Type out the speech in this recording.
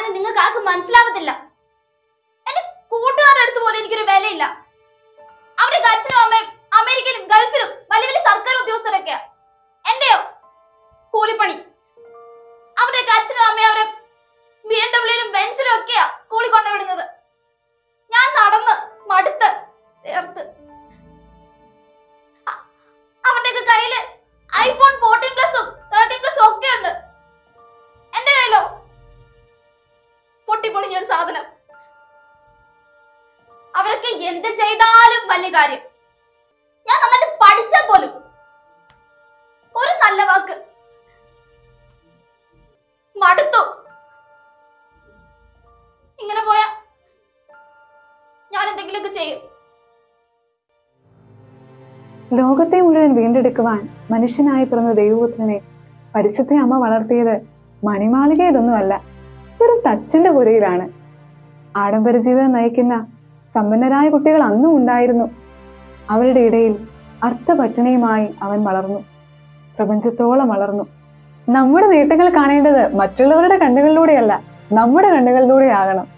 പറഞ്ഞാൽ നിങ്ങൾക്ക് ആർക്കും മനസ്സിലാവത്തില്ല എന്റെ കൂട്ടുകാരുടെ അടുത്ത് പോലും എനിക്കൊരു വിലയില്ല അവരുടെ അച്ഛനും അമ്മയും അമേരിക്കയിലും ഗൾഫിലും വലിയ വലിയ സർക്കാർ ഉദ്യോഗസ്ഥരൊക്കെയാ എന്റെയോ കൂലിപ്പണി അവരുടെയൊക്കെ അച്ഛനും അമ്മയും അവരെ ബി എം ഡബ്ല്യൂയിലും ബെൻസിലും ഒക്കെയാ സ്കൂളിൽ കൊണ്ടുവിടുന്നത് ഞാൻ നടന്ന് മടുത്ത് ചേർത്ത് അ- അവരുടെയൊക്കെ കയ്യില് ഐഫോൺ ഫോർട്ടീൻ പ്ലസും തേർട്ടീൻ പ്ലസും ഒക്കെ ഉണ്ട് എന്റെ കയ്യിലോ പൊട്ടിപ്പൊളിഞ്ഞ ഒരു സാധനം അവരൊക്കെ എന്ത് ചെയ്താലും വലിയ കാര്യം ഞാൻ നന്നായിട്ട് പഠിച്ച പോലും ഒരു നല്ല വാക്ക് മടുത്തു ഇങ്ങനെ പോയാ ഞാൻ എന്തെങ്കിലുമൊക്കെ ചെയ്യും ലോകത്തെ മുഴുവൻ വീണ്ടെടുക്കുവാൻ മനുഷ്യനായി പിറന്ന ദൈവപുത്രനെ പരിശുദ്ധ അമ്മ വളർത്തിയത് മണിമാളികയിലൊന്നുമല്ല ഒരു തച്ചന്റെ പുരയിലാണ് ആഡംബര ജീവിതം നയിക്കുന്ന സമ്പന്നരായ കുട്ടികൾ അന്നും ഉണ്ടായിരുന്നു അവരുടെ ഇടയിൽ അർത്ഥപട്ടിണിയുമായി അവൻ വളർന്നു പ്രപഞ്ചത്തോളം വളർന്നു നമ്മുടെ നേട്ടങ്ങൾ കാണേണ്ടത് മറ്റുള്ളവരുടെ കണ്ണുകളിലൂടെയല്ല നമ്മുടെ കണ്ണുകളിലൂടെ ആകണം